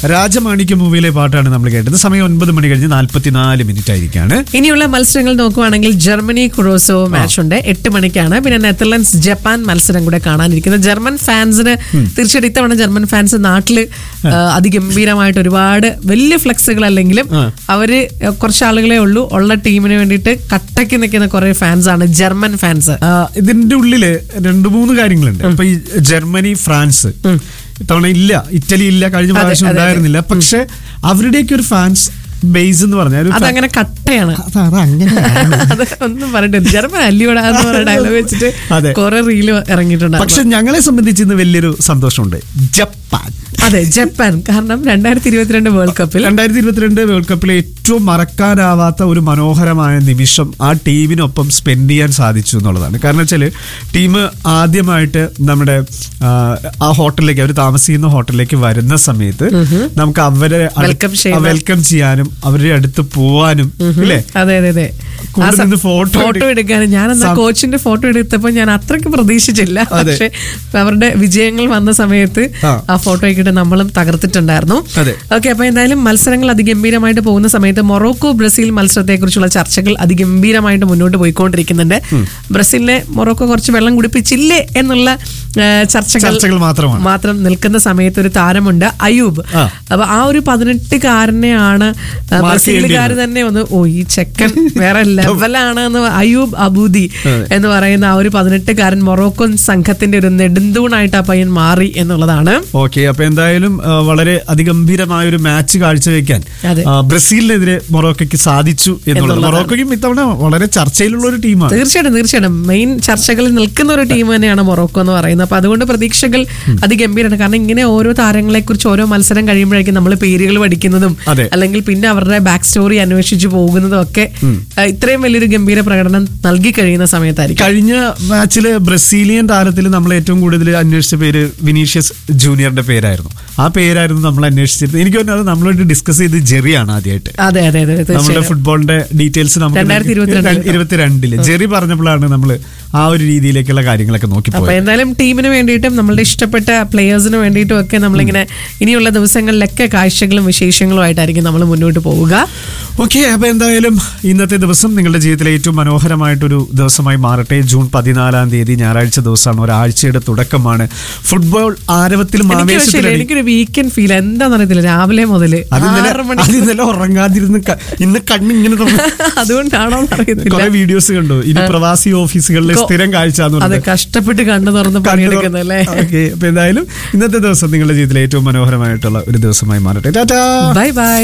രാജമാണിക്യ മൂവിയിലെ പാട്ടാണ് നമ്മൾ കേട്ടത് സമയം ഒൻപത് മണി കഴിഞ്ഞ് നാല്പത്തിനാല് മിനിറ്റ് ആയിരിക്കാണ് ഇനിയുള്ള മത്സരങ്ങൾ നോക്കുവാണെങ്കിൽ ജർമ്മനി ക്രോസോ മാച്ച് ഉണ്ട് എട്ട് മണിക്കാണ് പിന്നെ നെതർലൻഡ്സ് ജപ്പാൻ മത്സരം കൂടെ കാണാനിരിക്കുന്നത് ജർമ്മൻ ഫാൻസിന് തീർച്ചയായിട്ടും ഇത്തവണ ജർമ്മൻ ഫാൻസ് നാട്ടില് ആ, അതിഗംഭീരമായിട്ട് ഒരുപാട് വലിയ ഫ്ലെക്സുകൾ അല്ലെങ്കിലും അവര് കുറച്ച് ആളുകളെ ഉള്ളൂ ഉള്ള ടീമിന് വേണ്ടിയിട്ട് കട്ടയ്ക്ക് നിൽക്കുന്ന കുറെ ഫാൻസ് ആണ് ജർമ്മൻ ഫാൻസ് ആ, ഇതിന്റെ ഉള്ളില് രണ്ട് മൂന്ന് കാര്യങ്ങളുണ്ട് ഇപ്പൊ ഈ ജർമ്മനി ഫ്രാൻസ് ഇത്തവണ ഇല്ല ഇറ്റലി ഇല്ല കഴിഞ്ഞ അതെ, പ്രാവശ്യം അതെ, അതെ. ഉണ്ടായിരുന്നില്ല പക്ഷെ അവരുടെയൊക്കെ ഒരു ഫാൻസ് ബേസ് എന്ന് പറഞ്ഞാൽ ഒരു അതങ്ങനെ കട്ടയാണ് അത് അത് അങ്ങനെയാണ് അത് ഒന്നും പറഞ്ഞിട്ട് ജർമ്മൻ അല്ലിയോടാ എന്ന് പറഞ്ഞ ഡയലോഗ് വെച്ചിട്ട് അതെ. കുറെ റീല് ഇറങ്ങിയിട്ടുണ്ട് പക്ഷെ ഞങ്ങളെ സംബന്ധിച്ച് ഇന്ന് വലിയൊരു സന്തോഷമുണ്ട് ജപ്പാൻ അതെ ജപ്പാൻ കാരണം രണ്ടായിരത്തി ഇരുപത്തിരണ്ട് വേൾഡ് കപ്പിൽ രണ്ടായിരത്തി ഇരുപത്തിരണ്ട് വേൾഡ് കപ്പിലെ ഏറ്റവും മറക്കാനാവാത്ത ഒരു മനോഹരമായ നിമിഷം ആ ടീമിനൊപ്പം സ്പെൻഡ് ചെയ്യാൻ സാധിച്ചു എന്നുള്ളതാണ് കാരണം വെച്ചാൽ ടീം ആദ്യമായിട്ട് നമ്മുടെ ആ, ആ ഹോട്ടലിലേക്ക് അവർ താമസിക്കുന്ന ഹോട്ടലിലേക്ക് വരുന്ന സമയത്ത് നമുക്ക് അവരെ Welcome ചെയ്യാൻ. വെൽക്കം ചെയ്യാനും അവരുടെ അടുത്ത് പോവാനും അല്ലേ അതെ അതെ അതെ കൂടെ നിന്ന് photo ഫോട്ടോ എടുക്ക- എടുക്കാനും ഞാൻ എന്നാ സം- കോച്ചിന്റെ ഫോട്ടോ എടുത്തപ്പോ ഞാൻ അത്രയ്ക്ക് പ്രതീക്ഷിച്ചില്ല അതെ. പക്ഷെ അവരുടെ വിജയങ്ങൾ വന്ന സമയത്ത് ആ. ആ ഫോട്ടോ ആക്കിയിട്ട് നമ്മളും തകർത്തിട്ടുണ്ടായിരുന്നു അതെ. ഓക്കെ അപ്പൊ എന്തായാലും മത്സരങ്ങൾ അതിഗംഭീരമായിട്ട് പോകുന്ന സമയത്ത് മൊറോക്കോ ബ്രസീൽ മത്സരത്തെ കുറിച്ചുള്ള ചർച്ചകൾ അതിഗംഭീരമായിട്ട് മുന്നോട്ട് പോയിക്കൊണ്ടിരിക്കുന്നുണ്ട് ബ്രസീലിനെ മൊറോക്കോ കുറച്ച് വെള്ളം കുടിപ്പിച്ചില്ലേ എന്നുള്ള ആ, ചർച്ചകൾ ചർച്ചകൾ മാത്രമാണ്. മാത്രം നിൽക്കുന്ന സമയത്ത് ഒരു താരമുണ്ട് അയൂബ് ആ. അപ്പൊ ആ ഒരു പതിനെട്ടുകാരനെയാണ് ആ, മാർക്ക് ബ്രസീലുകാർ തന്നെ ഒന്ന് ഓ ഈ ചെക്കൻ വേറെ ലെവലാണ് എന്ന് അയൂബ് അബൂദി എന്ന് പറയുന്ന ആ ഒരു പതിനെട്ടുകാരൻ മൊറോക്കോൻ സംഘത്തിന്റെ ഒരു നെടുന്തൂണായിട്ട് ആ പയ്യൻ മാറി എന്നുള്ളതാണ് ഓക്കെ അപ്പൊ എന്തായാലും ആ, വളരെ അതിഗംഭീരമായ ഒരു മാച്ച് കാഴ്ചവെക്കാൻ അതെ. ആ, ബ്രസീലിനെതിരെ മൊറോക്കോയ്ക്ക് സാധിച്ചു എന്നുള്ളത് എന്നുള്ളതാണ്. മൊറോക്കോയ്ക്കും ഇത്തവണ വളരെ ചർച്ചയിലുള്ള ഒരു ടീമാണ് തീർച്ചയായിട്ടും തീർച്ചയായിട്ടും മെയിൻ ചർച്ചകളിൽ നിൽക്കുന്ന ഒരു ടീം തന്നെയാണ് മൊറോക്കോ എന്ന് പറയുന്നത് അപ്പൊ അതുകൊണ്ട് പ്രതീക്ഷകൾ അതിഗംഭീരമാണ് കാരണം ഇങ്ങനെ ഓരോ താരങ്ങളെ കുറിച്ച് ഓരോ മത്സരം കഴിയുമ്പോഴേക്കും നമ്മൾ പേരുകൾ പഠിക്കുന്നതും അതെ. അല്ലെങ്കിൽ പിന്നെ അവരുടെ ബാക്ക് സ്റ്റോറി അന്വേഷിച്ച് പോകുന്നതും ഒക്കെ ആ, ഇത്രയും വലിയൊരു ഗംഭീര പ്രകടനം നൽകി കഴിയുന്ന സമയത്തായിരിക്കും കഴിഞ്ഞ മാച്ചില് ബ്രസീലിയൻ താരത്തിൽ നമ്മൾ ഏറ്റവും കൂടുതൽ അന്വേഷിച്ച പേര് വിനീഷ്യസ് ജൂനിയറിന്റെ പേരായിരുന്നു ആ പേരായിരുന്നു നമ്മൾ അന്വേഷിച്ചിരുന്നത് എനിക്ക് തോന്നുന്നത് അത് നമ്മളോട് ഡിസ്കസ് ചെയ്ത് ജെറിയാണ് ആദ്യമായിട്ട് അതെ അതെ അതെ നമ്മുടെ തീർച്ചയായും ഫുട്ബോളിന്റെ ഡീറ്റെയിൽസ് രണ്ടായിരത്തി ഇരുപത്തിരണ്ടില്. നമുക്ക് ഇരുപത്തിരണ്ടില് ജെറി പറഞ്ഞപ്പോഴാണ് നമ്മൾ ആ ഒരു രീതിയിലേക്കുള്ള കാര്യങ്ങളൊക്കെ അപ്പൊ നോക്കിപ്പോയത് എന്തായാലും ടീമിന് വേണ്ടിയിട്ടും നമ്മളുടെ ഇഷ്ടപ്പെട്ട പ്ലേയേഴ്സിന് വേണ്ടിയിട്ടും ഒക്കെ നമ്മളിങ്ങനെ ഇനിയുള്ള ദിവസങ്ങളിലൊക്കെ കാഴ്ചകളും വിശേഷങ്ങളും ആയിട്ടായിരിക്കും നമ്മൾ മുന്നോട്ട് പോവുക ഓക്കെ അപ്പൊ എന്തായാലും ഇന്നത്തെ ദിവസം നിങ്ങളുടെ ജീവിതത്തിലെ ഏറ്റവും മനോഹരമായിട്ടൊരു ദിവസമായി മാറട്ടെ ജൂൺ പതിനാലാം തീയതി ഞായറാഴ്ച ദിവസമാണ് ഒരാഴ്ചയുടെ തുടക്കമാണ് ഫുട്ബോൾ ആരവത്തിൽ എനിക്ക് പക്ഷേ ആവേശത്തിലടി എനിക്കൊരു വീക്കെൻഡ് ഫീൽ എന്താണെന്ന് അറിയത്തില്ല രാവിലെ മുതല് അത് ഇന്നലെ ആറ് മണി അത് ഇന്നലെ ഉറങ്ങാതിരുന്ന് ക- ഇന്ന് കണ്ണിങ്ങനെ തുറന്ന് അതുകൊണ്ടാണോ അറിയത്തില്ല കുറെ വീഡിയോസ് കണ്ടു ഇനി പ്രവാസി ഓഫീസുകളിലെ സ്ഥിരം കാഴ്ച എന്ന് അത് പറഞ്ഞത് കഷ്ടപ്പെട്ട് കണ്ണു തുറന്ന് പണിയെടുക്കുന്നല്ലേ ഓക്കെ അപ്പൊ എന്തായാലും ഇന്നത്തെ ദിവസം നിങ്ങളുടെ ജീവിതത്തിലെ ഏറ്റവും മനോഹരമായിട്ടുള്ള ഒരു ദിവസമായി മാറട്ടെ ടാറ്റാ ബൈ ബൈ